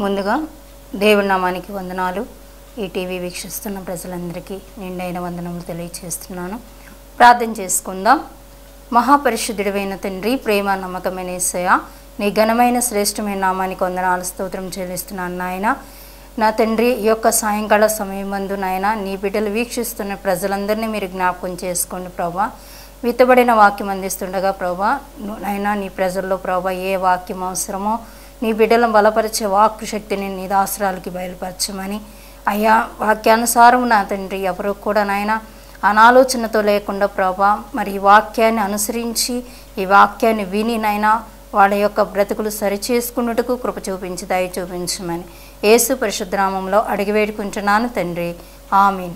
ముందుగా దేవుడి నామానికి వందనాలు ఈ టీవీ వీక్షిస్తున్న ప్రజలందరికీ నిండైన వందనములు తెలియచేస్తున్నాను ప్రార్థన చేసుకుందాం మహాపరిశుద్ధుడైన తండ్రి ప్రేమ నమ్మకమైన యేసయ్య నీ ఘనమైన శ్రేష్టమైన నామానికి వందనాలు స్తోత్రం చెల్లిస్తున్నాను నాయన నా తండ్రి ఈ యొక్క సాయంకాల సమయం మందు నాయన నీ బిడ్డలు వీక్షిస్తున్న ప్రజలందరినీ మీరు జ్ఞాపకం చేసుకోండి ప్రభా విత్తబడిన వాక్యం అందిస్తుండగా ప్రభా ను- నాయనా నీ ప్రజల్లో ప్రభా ఏ వాక్యం అవసరమో నీ బిడ్డలను బలపరిచే వాక్కు శక్తిని నీ దాసరాలకి బయలుపరచమని అయ్యా వాక్యానుసారం నా తండ్రి ఎవరు కూడా నాయన అనాలోచనతో లేకుండా ప్రభా మరి ఈ వాక్యాన్ని అనుసరించి ఈ వాక్యాన్ని విని నైనా వాళ్ళ యొక్క బ్రతుకులు సరిచేసుకున్నట్టుకు కృప చూపించి దయ చూపించమని యేసు పరిశుద్ధనామంలో అడిగి వేడుకుంటున్నాను తండ్రి ఆమీన్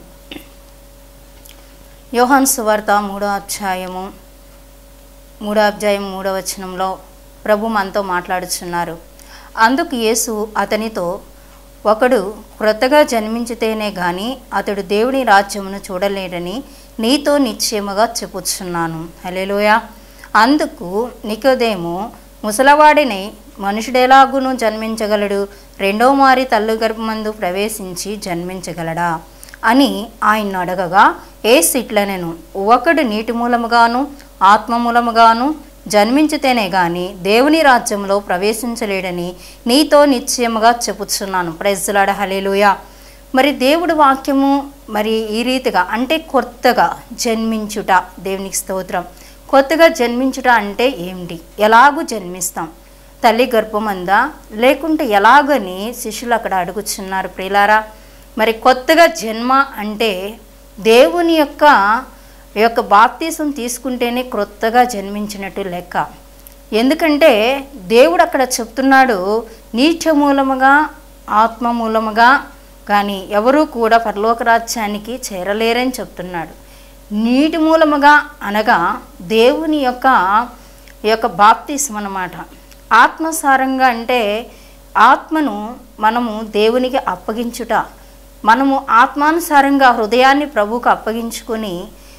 యోహాన్ సువార్త మూడో అధ్యాయము మూడో అధ్యాయం మూడో వచనంలో ప్రభు మనతో మాట్లాడుచున్నారు అందుకు యేసు అతనితో ఒకడు క్రొత్తగా జన్మించితేనే గాని అతడు దేవుని రాజ్యమును చూడలేడని నీతో నిశ్చయముగా చెప్పుచున్నాను హలేలోయ అందుకు నికోదేము ముసలవాడిని మనుషుడెలాగును జన్మించగలడు రెండో మారి తల్లి గర్భమందు ప్రవేశించి జన్మించగలడా అని ఆయన అడగగా ఏసు ఇట్లనెను ఒకడు నీటి మూలముగాను ఆత్మ మూలముగాను జన్మించితేనే గాని దేవుని రాజ్యంలో ప్రవేశించలేడని నీతో నిశ్చయముగా చెప్పుచున్నాను ప్రైజ్లాడ హలేలుయా మరి దేవుడి వాక్యము మరి ఈ రీతిగా అంటే కొత్తగా జన్మించుట దేవునికి స్తోత్రం కొత్తగా జన్మించుట అంటే ఏమిటి ఎలాగూ జన్మిస్తాం తల్లి గర్భమందా లేకుంటే ఎలాగని శిష్యులు అక్కడ అడుగుచున్నారు ప్రియులారా మరి కొత్తగా జన్మ అంటే దేవుని యొక్క ఈ యొక్క బాప్తీసం తీసుకుంటేనే క్రొత్తగా జన్మించినట్టు లెక్క ఎందుకంటే దేవుడు అక్కడ చెప్తున్నాడు నీచ మూలముగా ఆత్మ మూలముగా కానీ ఎవరూ కూడా పరలోక రాజ్యానికి చేరలేరని చెప్తున్నాడు నీటి మూలముగా అనగా దేవుని యొక్క ఈ యొక్క బాప్తీసం అన్నమాట ఆత్మసారంగా అంటే ఆత్మను మనము దేవునికి అప్పగించుట మనము ఆత్మానుసారంగా హృదయాన్ని ప్రభువుకు అప్పగించుకొని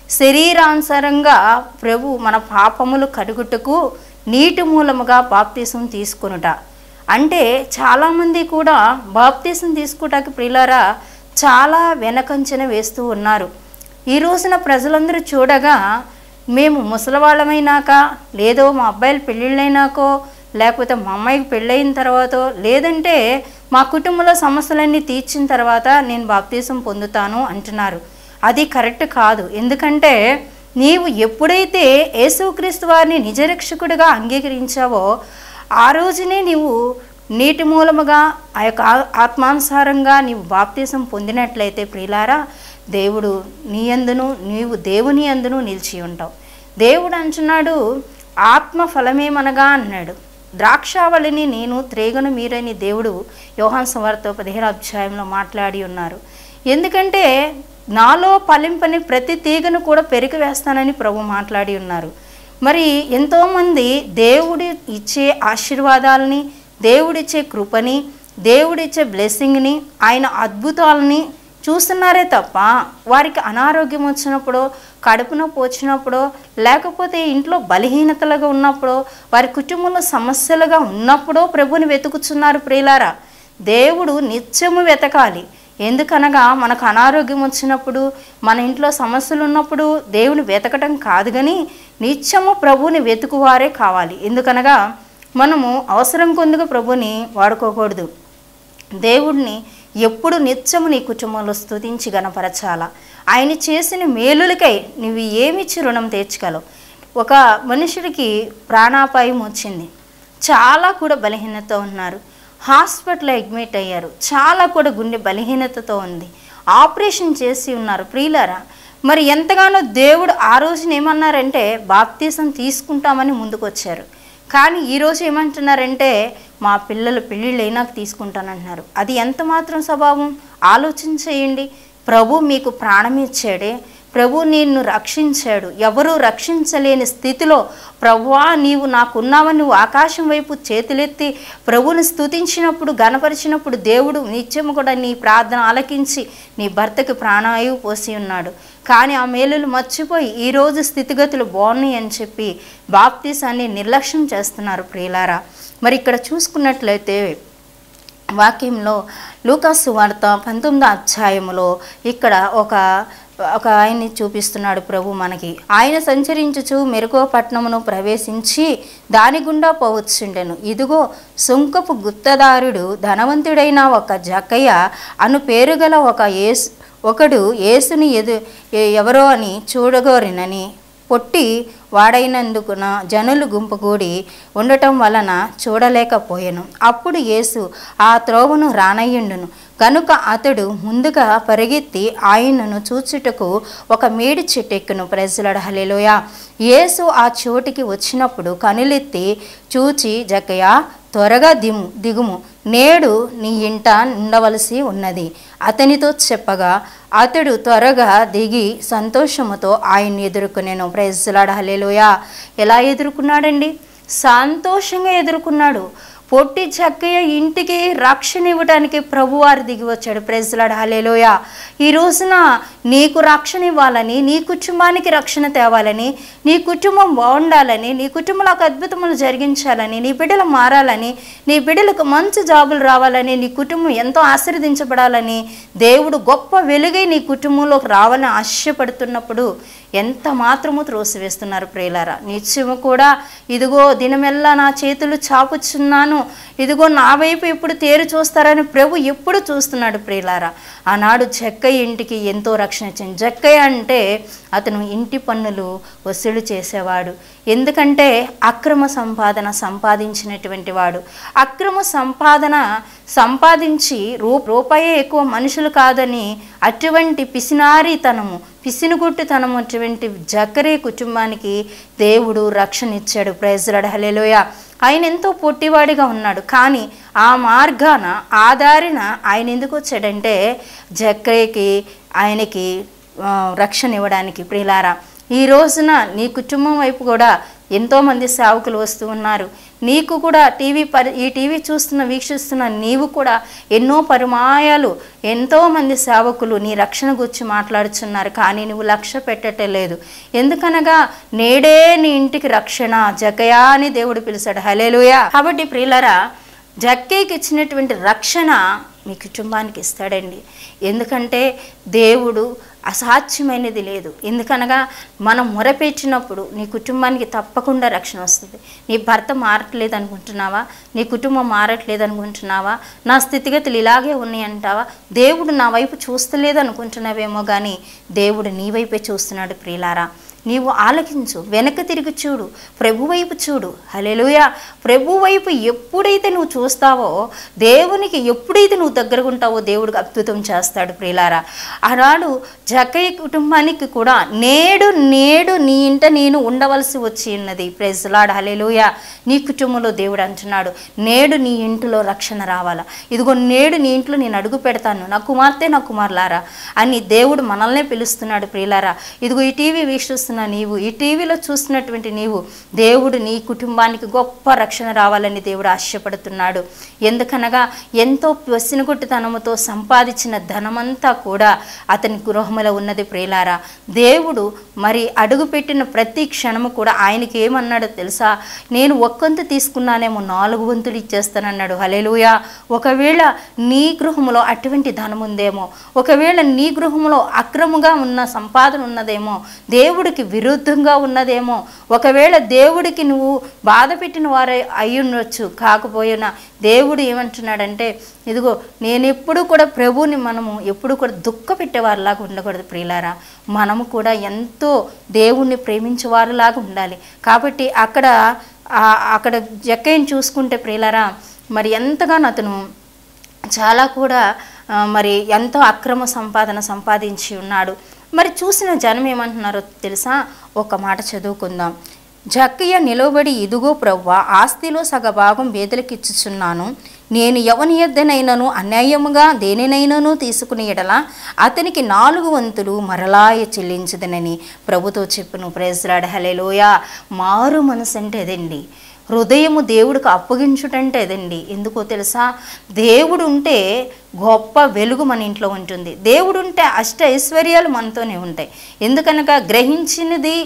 శరీరానుసారంగా ప్రభు మన పాపములు కడుగుటకు నీటి మూలముగా బాప్తీసం తీసుకొనుట అంటే చాలామంది కూడా బాప్తీసం తీసుకుటానికి ప్రియులారా చాలా వెనకంచెన వేస్తూ ఉన్నారు ఈ రోజున ప్రజలందరూ చూడగా మేము ముసలివాళ్ళమైనాక లేదో మా అబ్బాయిలు పెళ్ళిళ్ళైనాకో లేకపోతే మా అమ్మాయికి పెళ్ళయిన తర్వాత లేదంటే మా కుటుంబంలో సమస్యలన్నీ తీర్చిన తర్వాత నేను బాప్తీసం పొందుతాను అంటున్నారు అది కరెక్ట్ కాదు ఎందుకంటే నీవు ఎప్పుడైతే యేసుక్రీస్తు వారిని నిజరక్షకుడిగా అంగీకరించావో ఆ రోజునే నీవు నీటి మూలముగా ఆ యొక్క ఆ- ఆత్మానుసారంగా నీవు బాప్తీసం పొందినట్లయితే ప్రియులారా దేవుడు నీ అందును నీవు దేవుని అందును నిలిచి ఉంటావు దేవుడు అంటున్నాడు ఆత్మ ఫలమేమనగా అన్నాడు ద్రాక్షావళిని నేను త్రేగను మీరని దేవుడు యోహాన్ సువార్త పదిహేను అధ్యాయంలో మాట్లాడి ఉన్నారు ఎందుకంటే నాలో ఫలింపని ప్రతి తీగను కూడా పెరికి వేస్తానని ప్రభు మాట్లాడి ఉన్నారు మరి ఎంతోమంది దేవుడి ఇచ్చే ఆశీర్వాదాలని దేవుడిచ్చే కృపని దేవుడిచ్చే బ్లెస్సింగ్ని ఆయన అద్భుతాలని చూస్తున్నారే తప్ప వారికి అనారోగ్యం వచ్చినప్పుడు కడుపు నొప్పి వచ్చినప్పుడు లేకపోతే ఇంట్లో బలహీనతలుగా ఉన్నప్పుడు వారి కుటుంబంలో సమస్యలుగా ఉన్నప్పుడో ప్రభుని వెతుకుతున్నారు ప్రియులారా దేవుడు నిత్యము వెతకాలి ఎందుకనగా మనకు అనారోగ్యం వచ్చినప్పుడు మన ఇంట్లో సమస్యలు ఉన్నప్పుడు దేవుని వెతకటం కాదు కానీ నిత్యము ప్రభుని వెతుకువారే కావాలి ఎందుకనగా మనము అవసరం కొందుకు ప్రభుని వాడుకోకూడదు దేవుడిని ఎప్పుడు నిత్యము నీ కుటుంబంలో స్తుతించి గనపరచాల ఆయన చేసిన మేలులకై నువ్వు ఏమిచ్చి రుణం తీర్చగలవు ఒక మనుషుడికి ప్రాణాపాయం వచ్చింది చాలా కూడా బలహీనత ఉన్నారు హాస్పిటల్లో అడ్మిట్ అయ్యారు చాలా కూడా గుండె బలహీనతతో ఉంది ఆపరేషన్ చేసి ఉన్నారు ప్రియులారా మరి ఎంతగానో దేవుడు ఆ రోజున ఏమన్నారంటే బాప్తీసం తీసుకుంటామని ముందుకొచ్చారు కానీ ఈరోజు ఏమంటున్నారంటే మా పిల్లలు పెళ్ళిళ్ళు అయినాక తీసుకుంటానంటున్నారు అది ఎంత మాత్రం స్వభావం ఆలోచన చేయండి ప్రభు మీకు ప్రాణం ఇచ్చాడే ప్రభు నిన్ను రక్షించాడు ఎవరూ రక్షించలేని స్థితిలో ప్రభువా నీవు నాకున్నావని నువ్వు ఆకాశం వైపు చేతులెత్తి ప్రభుని స్తుతించినప్పుడు గనపరిచినప్పుడు దేవుడు నిత్యము కూడా నీ ప్రార్థన ఆలకించి నీ భర్తకి ప్రాణాయువు పోసి ఉన్నాడు కానీ ఆ మేలులు మర్చిపోయి ఈరోజు స్థితిగతులు బాగున్నాయి అని చెప్పి బాప్తీసాన్ని నిర్లక్ష్యం చేస్తున్నారు ప్రియులారా మరి ఇక్కడ చూసుకున్నట్లయితే వాక్యంలో లూకాసు వార్త పంతొమ్మిదో అధ్యాయములో ఇక్కడ ఒక ఒక ఆయన్ని చూపిస్తున్నాడు ప్రభు మనకి ఆయన సంచరించుచు మెరుగో పట్టణమును ప్రవేశించి దాని గుండా పోవచ్చుండెను ఇదిగో సుంకపు గుత్తదారుడు ధనవంతుడైన ఒక జక్కయ్య అను పేరుగల ఒక ఏసు ఒకడు యేసుని ఎదు ఎ- ఎవరో అని చూడగోరినని పొట్టి వాడైనందుకున జనులు గుంపుగూడి ఉండటం వలన చూడలేకపోయాను అప్పుడు యేసు ఆ త్రోవను రానయ్యుండును కనుక అతడు ముందుగా పరిగెత్తి ఆయనను చూచుటకు ఒక మేడి చెట్టెక్కును ప్రజలడ హలేలోయ యేసు ఆ చోటికి వచ్చినప్పుడు కనులెత్తి చూచి జక్కయ్య త్వరగా దిము దిగుము నేడు నీ ఇంట ఉండవలసి ఉన్నది అతనితో చెప్పగా అతడు త్వరగా దిగి సంతోషముతో ఆయన్ని ఎదుర్కొనేను ప్రైజ్లాడ హలేలోయ ఎలా ఎదుర్కొన్నాడండి సంతోషంగా ఎదుర్కొన్నాడు పొట్టి చక్కయ్య ఇంటికి రక్షణ ఇవ్వడానికి ప్రభువారు దిగి వచ్చాడు ప్రెజ్లాడ్ హలేలోయ ఈ రోజున నీకు రక్షణ ఇవ్వాలని నీ కుటుంబానికి రక్షణ తేవాలని నీ కుటుంబం బాగుండాలని నీ కుటుంబంలో అద్భుతములు జరిగించాలని నీ బిడ్డలు మారాలని నీ బిడ్డలకు మంచి జాబులు రావాలని నీ కుటుంబం ఎంతో ఆశీర్వదించబడాలని దేవుడు గొప్ప వెలుగై నీ కుటుంబంలోకి రావాలని ఆశపడుతున్నప్పుడు ఎంత మాత్రము త్రోసివేస్తున్నారు ప్రియులారా నిత్యము కూడా ఇదిగో దినమెల్లా నా చేతులు చాపుచున్నాను ఇదిగో నా వైపు ఎప్పుడు తేరు చూస్తారని ప్రభు ఎప్పుడు చూస్తున్నాడు ప్రియులారా ఆనాడు జక్కయ్య ఇంటికి ఎంతో రక్షణ ఇచ్చింది జక్కయ్య అంటే అతను ఇంటి పన్నులు వసూలు చేసేవాడు ఎందుకంటే అక్రమ సంపాదన సంపాదించినటువంటి వాడు అక్రమ సంపాదన సంపాదించి రూ రూపాయే ఎక్కువ మనుషులు కాదని అటువంటి పిసినారితనము పిసినుగుట్టుతనం అటువంటి జక్కరే కుటుంబానికి దేవుడు రక్షణ ఇచ్చాడు ప్రైజ్లాడ్ హలేలోయ ఆయన ఎంతో పొట్టివాడిగా ఉన్నాడు కానీ ఆ మార్గాన ఆ దారిన ఆయన ఎందుకు వచ్చాడంటే జక్కరేకి ఆయనకి ఆ, రక్షణ ఇవ్వడానికి ప్రియులారా ఈ రోజున నీ కుటుంబం వైపు కూడా ఎంతోమంది సేవకులు వస్తూ ఉన్నారు నీకు కూడా టీవీ పరి ఈ టీవీ చూస్తున్న వీక్షిస్తున్న నీవు కూడా ఎన్నో పరిమాయాలు ఎంతోమంది సేవకులు నీ రక్షణ గురించి మాట్లాడుచున్నారు కానీ నువ్వు లక్ష్య పెట్టటలేదు ఎందుకనగా నేడే నీ ఇంటికి రక్షణ జకయా అని దేవుడు పిలిచాడు హలేలుయా కాబట్టి ప్రియులరా జక్కేకి ఇచ్చినటువంటి రక్షణ మీ కుటుంబానికి ఇస్తాడండి ఎందుకంటే దేవుడు అసాధ్యమైనది లేదు ఎందుకనగా మనం మొరపెట్టినప్పుడు నీ కుటుంబానికి తప్పకుండా రక్షణ వస్తుంది నీ భర్త మారట్లేదు అనుకుంటున్నావా నీ కుటుంబం మారట్లేదు అనుకుంటున్నావా నా స్థితిగతులు ఇలాగే ఉన్నాయి అంటావా దేవుడు నా వైపు చూస్తలేదు అనుకుంటున్నావేమో కానీ దేవుడు నీ వైపే చూస్తున్నాడు ప్రియులారా నీవు ఆలకించు వెనక తిరిగి చూడు ప్రభు వైపు చూడు హలెలుయ ప్రభు వైపు ఎప్పుడైతే నువ్వు చూస్తావో దేవునికి ఎప్పుడైతే నువ్వు దగ్గరగా ఉంటావో దేవుడికి అద్భుతం చేస్తాడు ప్రియులారా ఆనాడు జకయ్య కుటుంబానికి కూడా నేడు నేడు నీ ఇంట నేను ఉండవలసి వచ్చి ఉన్నది ప్రెజ్లాడ్ హలెలుయ నీ కుటుంబంలో దేవుడు అంటున్నాడు నేడు నీ ఇంటిలో రక్షణ రావాలా ఇదిగో నేడు నీ ఇంట్లో నేను అడుగు పెడతాను నా కుమార్తె నా కుమారులారా అని దేవుడు మనల్నే పిలుస్తున్నాడు ప్రియులారా ఇదిగో ఈ టీవీ వీక్షిస్తున్న నీవు ఈ టీవీలో చూస్తున్నటువంటి నీవు దేవుడు నీ కుటుంబానికి గొప్ప రక్షణ రావాలని దేవుడు ఆశపడుతున్నాడు ఎందుకనగా ఎంతో పసినగుట్టుతనముతో సంపాదించిన ధనమంతా కూడా అతని గృహములో ఉన్నది ప్రియులారా దేవుడు మరి అడుగుపెట్టిన ప్రతి క్షణము కూడా ఆయనకి ఏమన్నాడో తెలుసా నేను ఒక్కంత తీసుకున్నానేమో నాలుగు వంతులు ఇచ్చేస్తానన్నాడు హలేలుయా ఒకవేళ నీ గృహములో అటువంటి ధనం ఉందేమో ఒకవేళ నీ గృహములో అక్రముగా ఉన్న సంపాదన ఉన్నదేమో దేవుడికి విరుద్ధంగా ఉన్నదేమో ఒకవేళ దేవుడికి నువ్వు బాధ పెట్టిన వారే అయి ఉండొచ్చు కాకపోయినా దేవుడు ఏమంటున్నాడంటే ఇదిగో నేను ఎప్పుడు కూడా ప్రభువుని మనము ఎప్పుడు కూడా దుఃఖ పెట్టేవారిలాగా ఉండకూడదు ప్రియులారా మనము కూడా ఎంతో దేవుణ్ణి ప్రేమించేవారిలాగా ఉండాలి కాబట్టి అక్కడ ఆ- అక్కడ జక్కయ్యని చూసుకుంటే ప్రియులారా మరి ఎంతగానో అతను చాలా కూడా ఆ, మరి ఎంతో అక్రమ సంపాదన సంపాదించి ఉన్నాడు మరి చూసిన జనం ఏమంటున్నారో తెలుసా ఒక మాట చదువుకుందాం జక్కయ్య నిలవబడి ఇదిగో ప్రవ్వ ఆస్తిలో సగభాగం వేదలకిచ్చుచున్నాను నేను ఎవని యొద్దనైనను అన్యాయముగా దేనినైనాను తీసుకుని ఎడల అతనికి నాలుగు వంతులు మరలాయ చెల్లించదనని ప్రభుతో చెప్పును ప్రేజ్రాడ్ హలేలోయ మారు మనసు అంటే అదండి హృదయము దేవుడికి అప్పగించుటంటే అదండి ఎందుకో తెలుసా దేవుడు ఉంటే గొప్ప వెలుగు మన ఇంట్లో ఉంటుంది దేవుడు ఉంటే అష్ట ఐశ్వర్యాలు మనతోనే ఉంటాయి ఎందుకనగా గ్రహించినది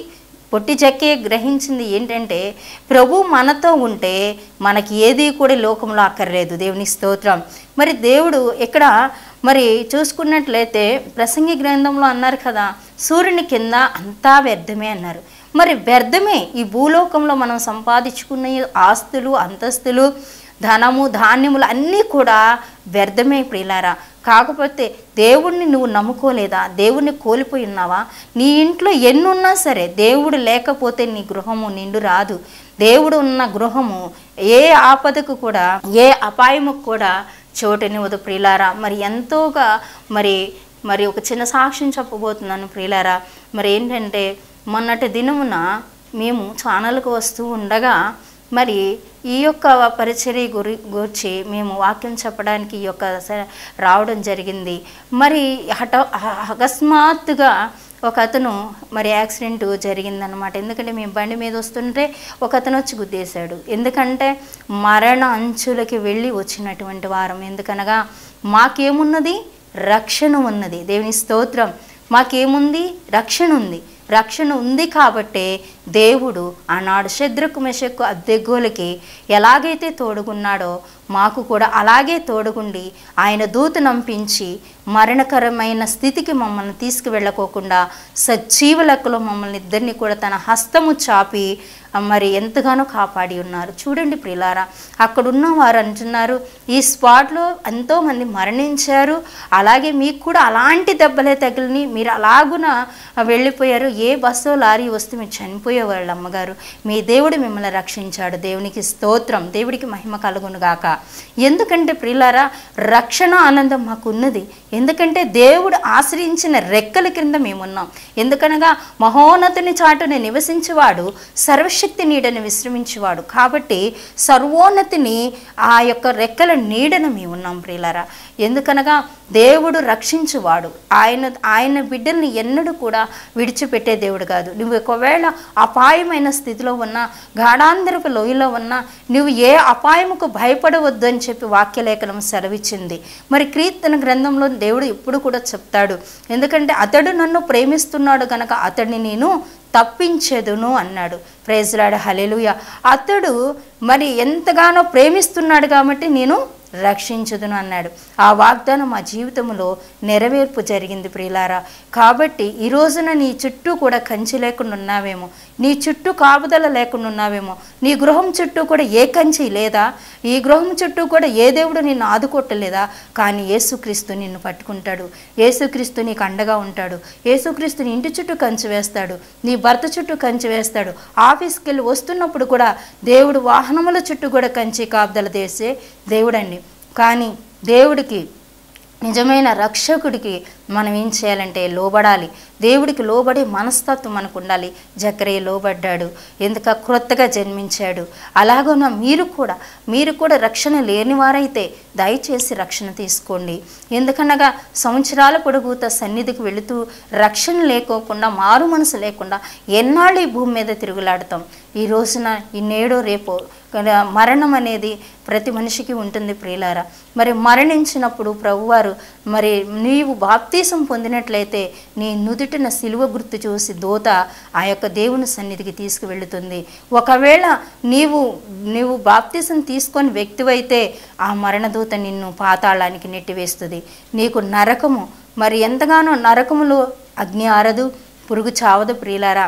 పొట్టి జక్కే గ్రహించింది ఏంటంటే ప్రభు మనతో ఉంటే మనకి ఏది కూడా ఈ లోకంలో అక్కర్లేదు దేవుని స్తోత్రం మరి దేవుడు ఇక్కడ మరి చూసుకున్నట్లయితే ప్రసంగి గ్రంథంలో అన్నారు కదా సూర్యుని కింద అంతా వ్యర్థమే అన్నారు మరి వ్యర్థమే ఈ భూలోకంలో మనం సంపాదించుకున్న ఈ ఆస్తులు అంతస్తులు ధనము ధాన్యములు అన్నీ కూడా వ్యర్థమే ప్రియులారా కాకపోతే దేవుణ్ణి నువ్వు నమ్ముకోలేదా దేవుణ్ణి కోల్పోయి ఉన్నావా నీ ఇంట్లో ఎన్నున్నా సరే దేవుడు లేకపోతే నీ గృహము నిండు రాదు దేవుడు ఉన్న గృహము ఏ ఆపదకు కూడా ఏ అపాయముకు కూడా చోటునివ్వదు ప్రియులారా మరి ఎంతోగా మరి మరి ఒక చిన్న సాక్ష్యం చెప్పబోతున్నాను ప్రియులారా మరి ఏంటంటే మొన్నటి దినమున మేము ఛానల్కి వస్తూ ఉండగా మరి ఈ యొక్క పరిచర్య గురి గురించి మేము వాక్యం చెప్పడానికి ఈ యొక్క స- రావడం జరిగింది మరి హఠ అ- అకస్మాత్తుగా ఒక అతను మరి యాక్సిడెంట్ జరిగిందనమాట ఎందుకంటే మేము బండి మీద వస్తుంటే ఒక అతను వచ్చి గుద్దేశాడు ఎందుకంటే మరణ అంచులకి వెళ్ళి వచ్చినటువంటి వారం ఎందుకనగా మాకేమున్నది రక్షణ ఉన్నది దేవుని స్తోత్రం మాకేముంది రక్షణ ఉంది రక్షణ ఉంది కాబట్టే దేవుడు ఆనాడు శద్రకు మెషక్కు అద్దెగోలకి ఎలాగైతే తోడుగున్నాడో మాకు కూడా అలాగే తోడుగుండి ఆయన దూత నంపించి మరణకరమైన స్థితికి మమ్మల్ని తీసుకువెళ్ళకోకుండా సజీవ లెక్కలో మమ్మల్ని ఇద్దరిని కూడా తన హస్తము చాపి ఆ, మరి ఎంతగానో కాపాడి ఉన్నారు చూడండి ప్రిలారా అక్కడున్న వారు అంటున్నారు ఈ స్పాట్లో ఎంతోమంది మరణించారు అలాగే మీకు కూడా అలాంటి దెబ్బలే తగిలిని మీరు అలాగున వెళ్ళిపోయారు ఏ బస్సు లారీ వస్తే మీరు చనిపోయేవాళ్ళు అమ్మగారు మీ దేవుడు మిమ్మల్ని రక్షించాడు దేవునికి స్తోత్రం దేవుడికి మహిమ కలుగును గాక ఎందుకంటే ప్రిలారా రక్షణ ఆనందం మాకు ఉన్నది ఎందుకంటే దేవుడు ఆశ్రయించిన రెక్కల క్రింద మేమున్నాం ఎందుకనగా మహోన్నతుని చాటుని నివసించేవాడు సర్వశక్తి నీడని విశ్రమించేవాడు కాబట్టి సర్వోన్నతిని ఆ యొక్క రెక్కల నీడను మేము ఉన్నాం ప్రియులారా ఎందుకనగా దేవుడు రక్షించువాడు ఆయన ఆయన బిడ్డల్ని ఎన్నడూ కూడా విడిచిపెట్టే దేవుడు కాదు నువ్వు ఒకవేళ అపాయమైన స్థితిలో ఉన్నా గాఢాంధరపు లోయలో ఉన్నా నువ్వు ఏ అపాయముకు భయపడవద్దు అని చెప్పి వాక్యలేఖనం సెలవిచ్చింది మరి కీర్తన గ్రంథంలో దేవుడు ఎప్పుడు కూడా చెప్తాడు ఎందుకంటే అతడు నన్ను ప్రేమిస్తున్నాడు కనుక అతడిని నేను తప్పించేదును అన్నాడు ప్రేజ్లాడు హలెలుయ అతడు మరి ఎంతగానో ప్రేమిస్తున్నాడు కాబట్టి నేను రక్షించుదును అన్నాడు ఆ వాగ్దానం మా జీవితంలో నెరవేర్పు జరిగింది ప్రియులారా కాబట్టి ఈ రోజున నీ చుట్టూ కూడా కంచి లేకుండా ఉన్నావేమో నీ చుట్టూ కాపుదల లేకుండా ఉన్నావేమో నీ గృహం చుట్టూ కూడా ఏ కంచి లేదా ఈ గృహం చుట్టూ కూడా ఏ దేవుడు నిన్ను ఆదుకోవట్లేదా కానీ యేసుక్రీస్తు నిన్ను పట్టుకుంటాడు యేసుక్రీస్తు నీకు అండగా ఉంటాడు యేసుక్రీస్తు నీ ఇంటి చుట్టూ కంచి వేస్తాడు నీ భర్త చుట్టూ కంచి వేస్తాడు ఆఫీస్కి వెళ్ళి వస్తున్నప్పుడు కూడా దేవుడు వాహనముల చుట్టూ కూడా కంచి కాపుదల చేసే దేవుడండి కానీ దేవుడికి నిజమైన రక్షకుడికి మనం ఏం చేయాలంటే లోబడాలి దేవుడికి లోబడే మనస్తత్వం మనకు ఉండాలి జకరే లోబడ్డాడు ఎందుక క్రొత్తగా జన్మించాడు అలాగున మీరు కూడా మీరు కూడా రక్షణ లేని వారైతే దయచేసి రక్షణ తీసుకోండి ఎందుకనగా సంవత్సరాల పొడుగుత సన్నిధికి వెళుతూ రక్షణ లేకోకుండా మారు మనసు లేకుండా ఎన్నాళ్ళు ఈ భూమి మీద తిరుగులాడతాం ఈ రోజున ఈ నేడో రేపో కదా మరణం అనేది ప్రతి మనిషికి ఉంటుంది ప్రియులారా మరి మరణించినప్పుడు ప్రభువారు మరి నీవు బాప్తీసం పొందినట్లయితే నీ నుదుటిన సిలువ గుర్తు చూసి దోత ఆ యొక్క దేవుని సన్నిధికి తీసుకువెళుతుంది ఒకవేళ నీవు నీవు బాప్తీసం తీసుకొని వ్యక్తివైతే ఆ మరణదూత నిన్ను పాతాళానికి నెట్టివేస్తుంది నీకు నరకము మరి ఎంతగానో నరకములో అగ్ని ఆరదు పురుగు చావదు ప్రియులారా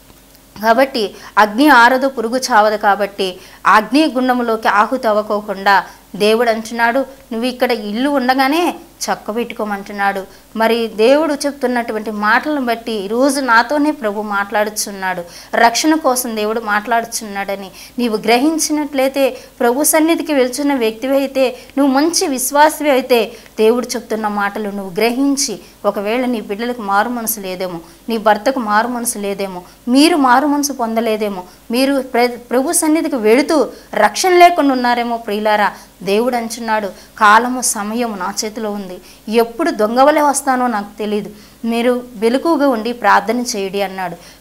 కాబట్టి అగ్ని ఆరదు పురుగు చావదు కాబట్టి ఆ అగ్ని గుండములోకి ఆహుతి అవ్వకోకుండా దేవుడు అంటున్నాడు నువ్వు ఇక్కడ ఇల్లు ఉండగానే చక్క పెట్టుకోమంటున్నాడు మరి దేవుడు చెప్తున్నటువంటి మాటలను బట్టి ఈరోజు నాతోనే ప్రభు మాట్లాడుచున్నాడు రక్షణ కోసం దేవుడు మాట్లాడుచున్నాడని నీవు గ్రహించినట్లయితే ప్రభు సన్నిధికి వెళ్తున్న వ్యక్తివి అయితే నువ్వు మంచి విశ్వాసవి అయితే దేవుడు చెప్తున్న మాటలు నువ్వు గ్రహించి ఒకవేళ నీ బిడ్డలకు మారు మనసు లేదేమో నీ భర్తకు మారు మనసు లేదేమో మీరు మారు మనసు పొందలేదేమో మీరు ప్ర- ప్రభు సన్నిధికి వెళుతూ రక్షణ లేకుండా ఉన్నారేమో ప్రియులారా దేవుడు అంటున్నాడు కాలము సమయము నా చేతిలో ఉంది ఎప్పుడు దొంగవలే వస్తానో నాకు తెలియదు మీరు వెలుగుగా ఉండి ప్రార్థన చేయడి అన్నాడు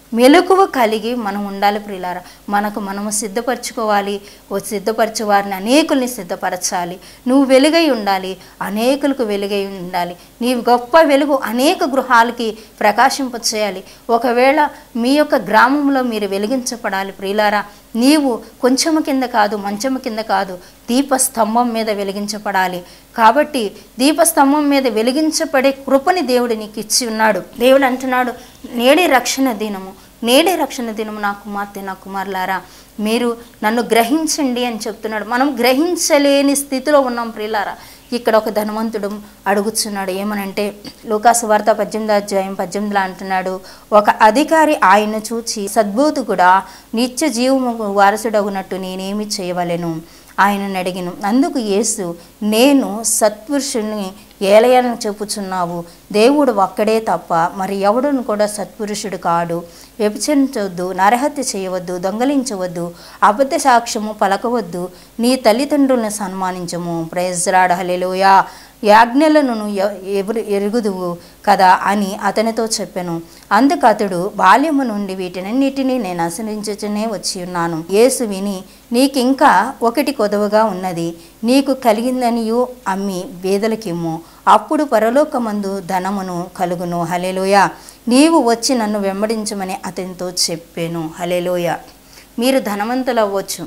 మెలకువ కలిగి మనం ఉండాలి ప్రియులారా మనకు మనము సిద్ధపరచుకోవాలి ఓ సిద్ధపరచు వారిని అనేకుల్ని సిద్ధపరచాలి నువ్వు వెలుగై ఉండాలి అనేకులకు వెలుగై ఉండాలి నీవు గొప్ప వెలుగు అనేక గృహాలకి ప్రకాశింప చేయాలి ఒకవేళ మీ యొక్క గ్రామంలో మీరు వెలిగించబడాలి ప్రియులారా నీవు కొంచెము కింద కాదు మంచము కింద కాదు దీపస్తంభం మీద వెలిగించబడాలి కాబట్టి దీపస్తంభం మీద వెలిగించబడే కృపని దేవుడు నీకు ఇచ్చి ఉన్నాడు దేవుడు అంటున్నాడు నేడే రక్షణ దినము నేడే రక్షణ దినము నా కుమార్తె నా కుమారులారా మీరు నన్ను గ్రహించండి అని చెప్తున్నాడు మనం గ్రహించలేని స్థితిలో ఉన్నాం ప్రియులారా ఇక్కడ ఒక ధనవంతుడు అడుగుతున్నాడు ఏమనంటే లూకాసు వార్త పద్దెనిమిది అధ్యాయం పద్దెనిమిదిలో అంటున్నాడు ఒక అధికారి ఆయన చూచి సద్భూతు కూడా నిత్య జీవము వారసుడగునట్టు నేనేమి చేయవలెను ఆయనను అడిగిను అందుకు యేసు నేను సత్పురుషుని ఏలయని చెప్పుచున్నావు దేవుడు ఒక్కడే తప్ప మరి ఎవడును కూడా సత్పురుషుడు కాడు వ్యభిచరించవద్దు నరహత్య చేయవద్దు దొంగలించవద్దు అబద్ధ సాక్ష్యము పలకవద్దు నీ తల్లిదండ్రులను సన్మానించము ప్రేజ్రాడ హలెలుయా యాజ్ఞలను ఎ- ఎవరు ఎరుగుదువు కదా అని అతనితో చెప్పాను అందుకు అతడు బాల్యము నుండి వీటినన్నిటినీ నేను అనుసరించుచునే వచ్చి ఉన్నాను యేసు విని నీకింకా ఒకటి కొదవగా ఉన్నది నీకు కలిగిందనియు అమ్మి వేదలకిమ్ము అప్పుడు పరలోకమందు ధనమును కలుగును హలెలోయ నీవు వచ్చి నన్ను వెంబడించమని అతనితో చెప్పాను హలెలోయ మీరు ధనవంతులు అవ్వచ్చు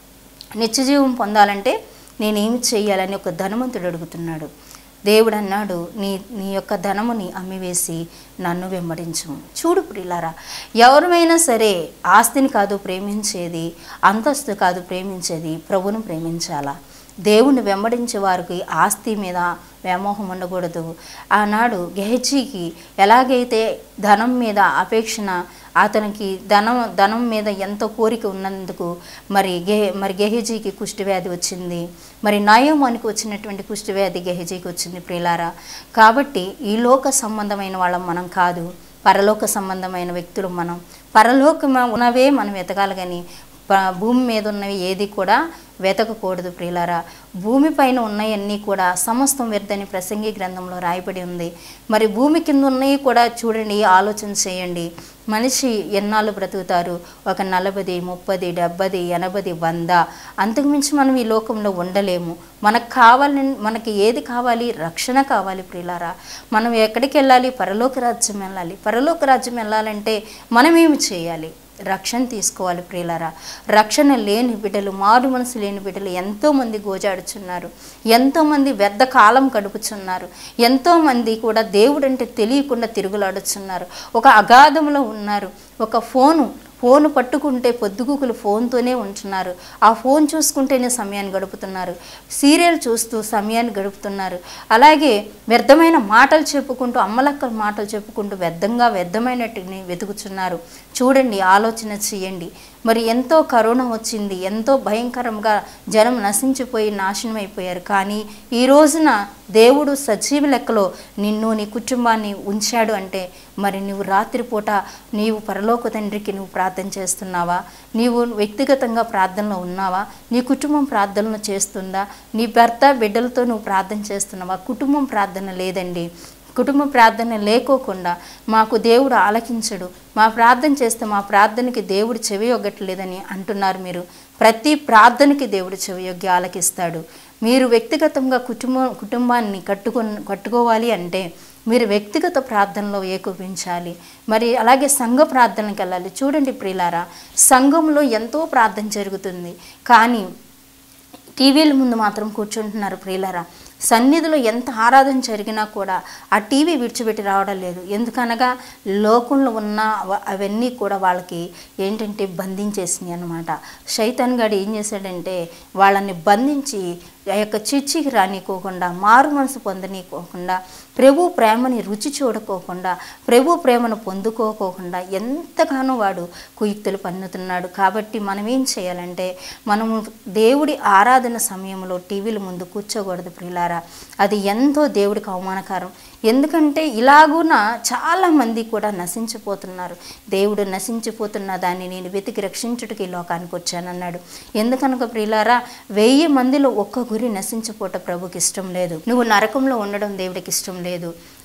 నిత్యజీవం పొందాలంటే నేనేమి చేయాలని ఒక ధనవంతుడు అడుగుతున్నాడు దేవుడు అన్నాడు నీ నీ యొక్క ధనముని అమ్మివేసి నన్ను వెంబడించము చూడు ప్రిలారా ఎవరిమైనా సరే ఆస్తిని కాదు ప్రేమించేది అంతస్తు కాదు ప్రేమించేది ప్రభును ప్రేమించాలా దేవుణ్ణి వెంబడించే వారికి ఆస్తి మీద వ్యామోహం ఉండకూడదు ఆనాడు గెహజీకి ఎలాగైతే ధనం మీద అపేక్షణ అతనికి ధనం ధనం మీద ఎంతో కోరిక ఉన్నందుకు మరి గెహ మరి గెహజీకి కుష్ఠవ్యాధి వచ్చింది మరి నయోమానికి వచ్చినటువంటి కుష్ఠవ్యాధి గెహజీకి వచ్చింది ప్రియులారా కాబట్టి ఈ లోక సంబంధమైన వాళ్ళం మనం కాదు పరలోక సంబంధమైన వ్యక్తులు మనం పరలోకమ ఉన్నవే మనం వెతకాలి కానీ ప- భూమి మీద ఉన్నవి ఏది కూడా వెతకకూడదు ప్రియులారా భూమిపైన ఉన్నవన్నీ కూడా సమస్తం వ్యర్థని ప్రసంగి గ్రంథంలో రాయబడి ఉంది మరి భూమి కింద ఉన్నవి కూడా చూడండి ఆలోచన చేయండి మనిషి ఎన్నాళ్ళు బ్రతుకుతారు ఒక నలభది ముప్పది డెబ్బది ఎనభది వంద అంతకుమించి మనం ఈ లోకంలో ఉండలేము మనకు కావాలని మనకి ఏది కావాలి రక్షణ కావాలి ప్రియులారా మనం ఎక్కడికి వెళ్ళాలి పరలోక రాజ్యం వెళ్ళాలి పరలోక రాజ్యం వెళ్ళాలంటే మనం ఏమి చేయాలి రక్షణ తీసుకోవాలి ప్రియులారా రక్షణ లేని బిడ్డలు మారు మనసు లేని బిడ్డలు ఎంతోమంది గోజాడుచున్నారు ఎంతోమంది వ్యర్థ కాలం గడుపుచున్నారు ఎంతోమంది కూడా దేవుడు అంటే తెలియకుండా తిరుగులాడుచున్నారు ఒక అగాధంలో ఉన్నారు ఒక ఫోను ఫోన్ పట్టుకుంటే పొద్దుగుకులు ఫోన్తోనే ఉంటున్నారు ఆ ఫోన్ చూసుకుంటేనే సమయాన్ని గడుపుతున్నారు సీరియల్ చూస్తూ సమయాన్ని గడుపుతున్నారు అలాగే వ్యర్థమైన మాటలు చెప్పుకుంటూ అమ్మలక్కల మాటలు చెప్పుకుంటూ వ్యర్థంగా వ్యర్థమైనట్టుని వెతుకుతున్నారు చూడండి ఆలోచన చేయండి మరి ఎంతో కరోనా వచ్చింది ఎంతో భయంకరంగా జనం నశించిపోయి నాశనం అయిపోయారు కానీ ఈ రోజున దేవుడు సజీవ లెక్కలో నిన్ను నీ కుటుంబాన్ని ఉంచాడు అంటే మరి నువ్వు రాత్రిపూట నీవు పరలోక తండ్రికి నువ్వు ప్రార్థన చేస్తున్నావా నీవు వ్యక్తిగతంగా ప్రార్థనలో ఉన్నావా నీ కుటుంబం ప్రార్థనలు చేస్తుందా నీ భర్త బిడ్డలతో నువ్వు ప్రార్థన చేస్తున్నావా కుటుంబం ప్రార్థన లేదండి కుటుంబ ప్రార్థన లేకోకుండా మాకు దేవుడు ఆలకించడు మా ప్రార్థన చేస్తే మా ప్రార్థనకి దేవుడు చెవి ఒగ్గట్లేదని అంటున్నారు మీరు ప్రతి ప్రార్థనకి దేవుడు చెవి యొగ్గి ఆలకిస్తాడు మీరు వ్యక్తిగతంగా కుటుంబం కుటుంబాన్ని కట్టుకో కట్టుకోవాలి అంటే మీరు వ్యక్తిగత ప్రార్థనలో ఏకోపించాలి మరి అలాగే సంఘ ప్రార్థనకి వెళ్ళాలి చూడండి ప్రియులారా సంఘంలో ఎంతో ప్రార్థన జరుగుతుంది కానీ టీవీల ముందు మాత్రం కూర్చుంటున్నారు ప్రియులరా సన్నిధిలో ఎంత ఆరాధన జరిగినా కూడా ఆ టీవీ విడిచిపెట్టి రావడం లేదు ఎందుకనగా లోకంలో ఉన్న వ- అవన్నీ కూడా వాళ్ళకి ఏంటంటే బంధించేసినాయి అనమాట శైతాన్ గాడు ఏం చేశాడంటే వాళ్ళని బంధించి ఆ యొక్క చిచ్చికి రానికోకుండా మారు మనసు పొందనీకోకుండా ప్రభు ప్రేమని రుచి చూడకోకుండా ప్రభు ప్రేమను పొందుకోకోకుండా ఎంతగానో వాడు కుయుక్తులు పన్నుతున్నాడు కాబట్టి మనం ఏం చేయాలంటే మనము దేవుడి ఆరాధన సమయంలో టీవీల ముందు కూర్చోకూడదు ప్రియులారా అది ఎంతో దేవుడికి అవమానకరం ఎందుకంటే ఇలాగున చాలామంది కూడా నశించిపోతున్నారు దేవుడు నశించిపోతున్న దాన్ని నేను వెతికి రక్షించుటకి ఈ లోకానికి వచ్చానన్నాడు ఎందుకనక ప్రియులారా వెయ్యి మందిలో ఒక్క గురి నశించిపోట ప్రభుకి ఇష్టం లేదు నువ్వు నరకంలో ఉండడం దేవుడికి ఇష్టం లేదు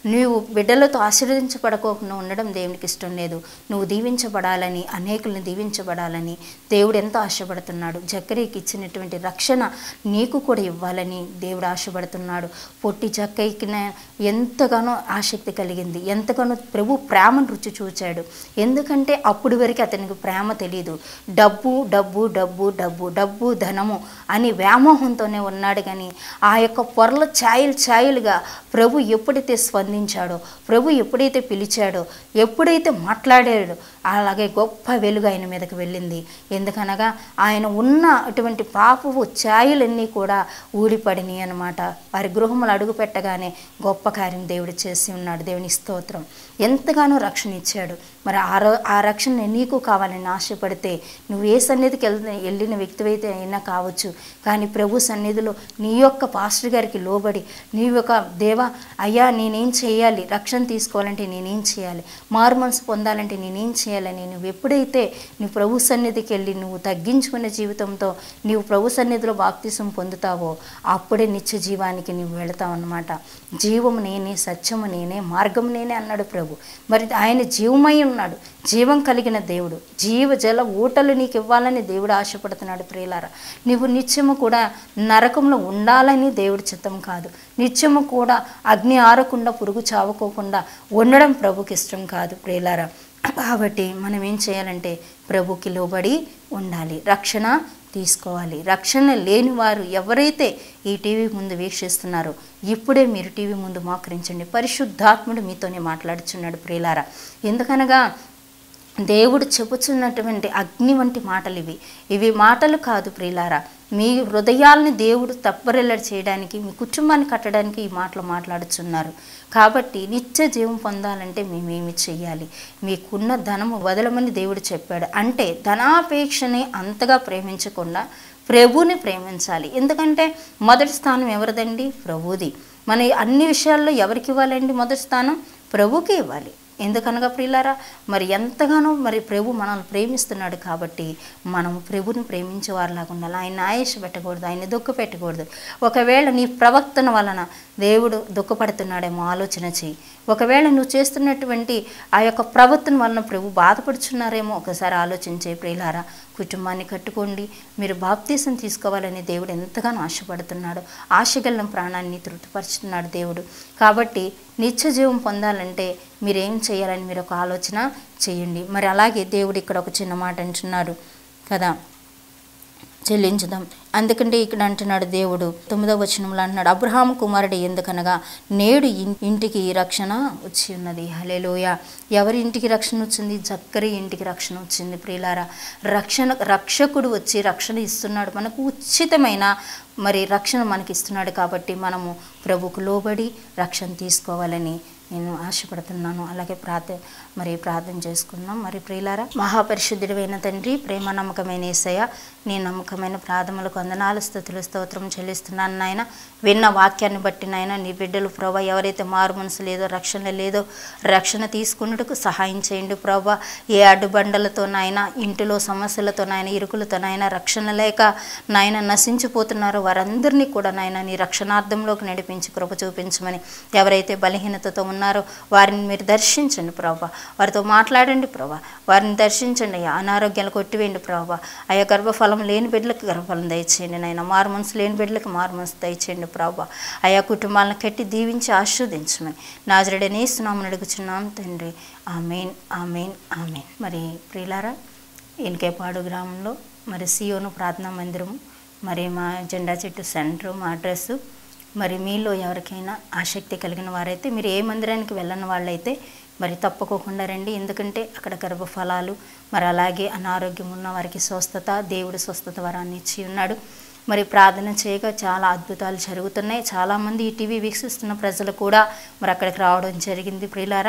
నీవు బిడ్డలతో ఆశీర్వదించబడకోకుండా ఉండడం దేవునికి ఇష్టం లేదు నువ్వు దీవించబడాలని అనేకుల్ని దీవించబడాలని దేవుడు ఎంతో ఆశపడుతున్నాడు జక్కరికి ఇచ్చినటువంటి రక్షణ నీకు కూడా ఇవ్వాలని దేవుడు ఆశపడుతున్నాడు పొట్టి జక్కయ్యకి ఎంతగానో ఆసక్తి కలిగింది ఎంతగానో ప్రభు ప్రేమను రుచి చూచాడు ఎందుకంటే అప్పుడు వరకు అతనికి ప్రేమ తెలియదు డబ్బు డబ్బు డబ్బు డబ్బు డబ్బు ధనము అని వ్యామోహంతోనే ఉన్నాడు కానీ ఆ యొక్క పొరల ఛాయలు ఛాయలుగా ప్రభు ఎప్పుడైతే స్పందించాడో ప్రభు ఎప్పుడైతే పిలిచాడో ఎప్పుడైతే మాట్లాడాడో అలాగే గొప్ప వెలుగు ఆయన మీదకి వెళ్ళింది ఎందుకనగా ఆయన ఉన్న అటువంటి పాపపు ఛాయలన్నీ కూడా ఊడిపడినాయి అనమాట వారి గృహములు అడుగు పెట్టగానే గొప్ప కార్యం దేవుడు చేసి ఉన్నాడు దేవుని స్తోత్రం ఎంతగానో రక్షణ ఇచ్చాడు మరి ఆ రో ఆ రక్షణ నీకు కావాలని ఆశపడితే నువ్వు ఏ సన్నిధికి వెళ్ వెళ్ళిన వ్యక్తివైతే అయినా కావచ్చు కానీ ప్రభు సన్నిధిలో నీ యొక్క పాస్టర్ గారికి లోబడి నీ యొక్క దేవా అయ్యా నేనేం చేయాలి రక్షణ తీసుకోవాలంటే నేనేం చేయాలి మారు మనసు పొందాలంటే నేనేం చేయాలని నువ్వు ఎప్పుడైతే నీ ప్రభు సన్నిధికి వెళ్ళి నువ్వు తగ్గించుకునే జీవితంతో నీవు ప్రభు సన్నిధిలో బాప్తిసం పొందుతావో అప్పుడే నిత్య జీవానికి నువ్వు వెళతావు అన్నమాట జీవము నేనే సత్యము నేనే మార్గం నేనే అన్నాడు ప్రభు మరి ఆయన జీవమై ఉన్నాడు జీవం కలిగిన దేవుడు జీవ జల ఊటలు నీకు ఇవ్వాలని దేవుడు ఆశపడుతున్నాడు ప్రియులారా నీవు నిత్యము కూడా నరకంలో ఉండాలని దేవుడి చిత్తం కాదు నిత్యము కూడా అగ్ని ఆరకుండా పురుగు చావుకోకుండా ఉండడం ప్రభుకి ఇష్టం కాదు ప్రియులారా కాబట్టి మనం ఏం చేయాలంటే ప్రభుకి లోబడి ఉండాలి రక్షణ తీసుకోవాలి రక్షణ లేని వారు ఎవరైతే ఈ టీవీ ముందు వీక్షిస్తున్నారో ఇప్పుడే మీరు టీవీ ముందు మోకరించండి పరిశుద్ధాత్ముడు మీతోనే మాట్లాడుచున్నాడు ప్రియులారా ఎందుకనగా దేవుడు చెబుతున్నటువంటి అగ్ని వంటి మాటలు ఇవి ఇవి మాటలు కాదు ప్రియులారా మీ హృదయాల్ని దేవుడు తప్పరెల్లడి చేయడానికి మీ కుటుంబాన్ని కట్టడానికి ఈ మాటలు మాట్లాడుచున్నారు కాబట్టి నిత్య జీవం పొందాలంటే మేమేమి చెయ్యాలి మీకున్న ధనము వదలమని దేవుడు చెప్పాడు అంటే ధనాపేక్షని అంతగా ప్రేమించకుండా ప్రభుని ప్రేమించాలి ఎందుకంటే మొదటి స్థానం ఎవరిదండి ప్రభుది మన అన్ని విషయాల్లో ఎవరికి ఇవ్వాలండి మొదటి స్థానం ప్రభుకి ఇవ్వాలి ఎందుకనగా ప్రియులారా మరి ఎంతగానో మరి ప్రభు మనల్ని ప్రేమిస్తున్నాడు కాబట్టి మనం ప్రభుని ప్రేమించే వారిలాగా ఉండాలి ఆయన ఆయుష్ పెట్టకూడదు ఆయన దుఃఖ పెట్టకూడదు ఒకవేళ నీ ప్రవర్తన వలన దేవుడు దుఃఖపడుతున్నాడేమో ఆలోచన చేయి ఒకవేళ నువ్వు చేస్తున్నటువంటి ఆ యొక్క ప్రవర్తన వలన ప్రభు బాధపడుచున్నారేమో ఒకసారి ఆలోచించే ప్రియులారా కుటుంబాన్ని కట్టుకోండి మీరు బాప్తీసం తీసుకోవాలని దేవుడు ఎంతగానో ఆశపడుతున్నాడు ఆశగల్లం ప్రాణాన్ని తృప్తిపరుచుతున్నాడు దేవుడు కాబట్టి నిత్య జీవం పొందాలంటే మీరేం చేయాలని మీరు ఒక ఆలోచన చేయండి మరి అలాగే దేవుడు ఇక్కడ ఒక చిన్న మాట అంటున్నాడు కదా చెల్లించుదాం అందుకంటే ఇక్కడ అంటున్నాడు దేవుడు తొమ్మిదవ వచనంలో అంటున్నాడు అబ్రహాం కుమారుడు ఎందుకనగా నేడు ఇన్- ఇంటికి ఈ రక్షణ వచ్చి ఉన్నది హలేలోయ ఎవరి ఇంటికి రక్షణ వచ్చింది జక్కరి ఇంటికి రక్షణ వచ్చింది ప్రియులారా రక్షణ రక్షకుడు వచ్చి రక్షణ ఇస్తున్నాడు మనకు ఉచితమైన మరి రక్షణ మనకి ఇస్తున్నాడు కాబట్టి మనము ప్రభుకు లోబడి రక్షణ తీసుకోవాలని నేను ఆశపడుతున్నాను అలాగే ప్రార్థన మరి ప్రార్థన చేసుకుందాం మరి ప్రియులారా మహాపరిశుద్ధుడైన తండ్రి ప్రేమ నమ్మకమైన ఏసయ్య నీ నమ్మకమైన ప్రార్థనలకు వందనాలు స్థుతులు స్తోత్రం చెల్లిస్తున్నాను నాయన విన్న వాక్యాన్ని బట్టి నాయన నీ బిడ్డలు ప్రభా ఎవరైతే మారు మనసు లేదో రక్షణ లేదో రక్షణ తీసుకున్నట్టుకు సహాయం చేయండి ప్రభా ఏ అడ్డుబండలతో నాయన ఇంటిలో సమస్యలతో నాయన ఇరుకులతో నాయన రక్షణ లేక నాయన నశించిపోతున్నారో వారందరినీ కూడా నాయన నీ రక్షణార్థంలోకి నడిపించి కృప చూపించమని ఎవరైతే బలహీనతతో ఉన్నారో వారిని మీరు దర్శించండి ప్రభా వారితో మాట్లాడండి ప్రభా వారిని దర్శించండి అయ్యా అనారోగ్యాలు కొట్టివేయండి ప్రభా అయ్యా గర్భఫలం లేని బిడ్డలకు గర్భఫలం దయచేయండి నాయన మారు మనసు లేని బిడ్డలకు మారు మనసు దయచేయండి ప్రభా అయా కుటుంబాలను కట్టి దీవించి ఆస్వాదించమని నాజరుడనే సునామని అడుగుచున్నాం తండ్రి ఆమెన్ ఆమెన్ ఆమెన్ మరి ప్రియులారా ఇన్కేపాడు గ్రామంలో మరి సియోను ప్రార్థనా మందిరము మరి మా జెండా చెట్టు సెంటర్ మా అడ్రస్సు మరి మీలో ఎవరికైనా ఆసక్తి కలిగిన వారైతే మీరు ఏ మందిరానికి వెళ్ళని వాళ్ళైతే మరి తప్పుకోకుండా రండి ఎందుకంటే అక్కడ గర్భఫలాలు మరి అలాగే అనారోగ్యం ఉన్న వారికి స్వస్థత దేవుడు స్వస్థత వరాన్ని ఇచ్చి ఉన్నాడు మరి ప్రార్థన చేయగా చాలా అద్భుతాలు జరుగుతున్నాయి చాలామంది ఈ టీవీ వీక్షిస్తున్న ప్రజలు కూడా మరి అక్కడికి రావడం జరిగింది ప్రియులారా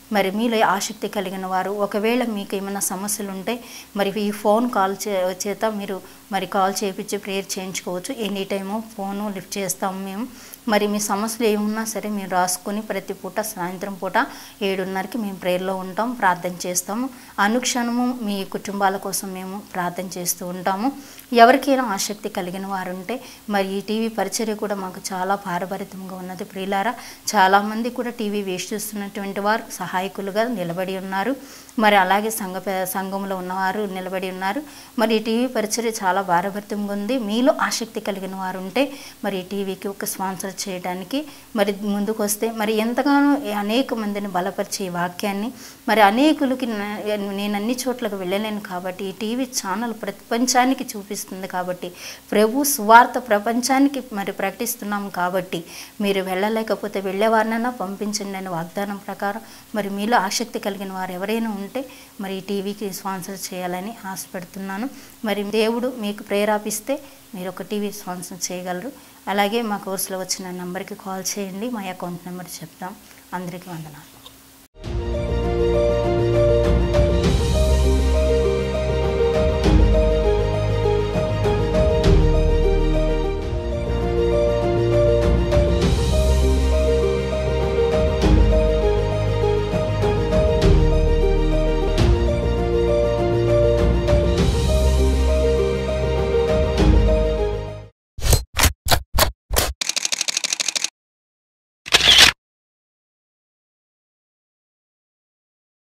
మరి మీలో ఆసక్తి కలిగిన వారు ఒకవేళ మీకు ఏమైనా సమస్యలు ఉంటే మరి ఈ ఫోన్ కాల్ చే చేత మీరు మరి కాల్ చేయించి ప్రేయర్ చేయించుకోవచ్చు ఎనీ టైము ఫోను లిఫ్ట్ చేస్తాము మేము మరి మీ సమస్యలు ఏమున్నా సరే మీరు రాసుకొని ప్రతి పూట సాయంత్రం పూట ఏడున్నరకి మేము ప్రేయర్లో ఉంటాం ప్రార్థన చేస్తాము అనుక్షణము మీ కుటుంబాల కోసం మేము ప్రార్థన చేస్తూ ఉంటాము ఎవరికైనా ఆసక్తి కలిగిన వారు ఉంటే మరి ఈ టీవీ పరిచర్య కూడా మాకు చాలా పారభరితంగా ఉన్నది ప్రియులారా చాలామంది కూడా టీవీ వేస్ట్ చేస్తున్నటువంటి వారు సహాయకులుగా నిలబడి ఉన్నారు మరి అలాగే సంఘ సంఘంలో ఉన్నవారు నిలబడి ఉన్నారు మరి ఈ టీవీ పరిచర్య చాలా భారభరితంగా ఉంది మీలో ఆసక్తి కలిగిన వారు ఉంటే మరి ఈ టీవీకి ఒక స్పాన్సర్ చేయడానికి మరి ముందుకు వస్తే మరి ఎంతగానో అనేక మందిని బలపరిచే ఈ వాక్యాన్ని మరి అనేకులకి న- నేను అన్ని చోట్లకు వెళ్ళలేను కాబట్టి ఈ టీవీ ఛానల్ ప్రపంచానికి చూపిస్తుంది కాబట్టి ప్రభు సువార్త ప్రపంచానికి మరి ప్రకటిస్తున్నాం కాబట్టి మీరు వెళ్ళలేకపోతే వెళ్ళేవారినైనా పంపించండి అనే వాగ్దానం ప్రకారం మరి మీలో ఆసక్తి కలిగిన వారు ఎవరైనా ఉంటే మరి ఈ టీవీకి స్పాన్సర్ చేయాలని ఆశపడుతున్నాను మరి దేవుడు మీకు ప్రేరేపిస్తే మీరు ఒక టీవీ స్పాన్సర్ చేయగలరు అలాగే మా కోర్సులో వచ్చిన నెంబర్కి కాల్ చేయండి మా అకౌంట్ నెంబర్ చెప్తాం అందరికీ వందనాలు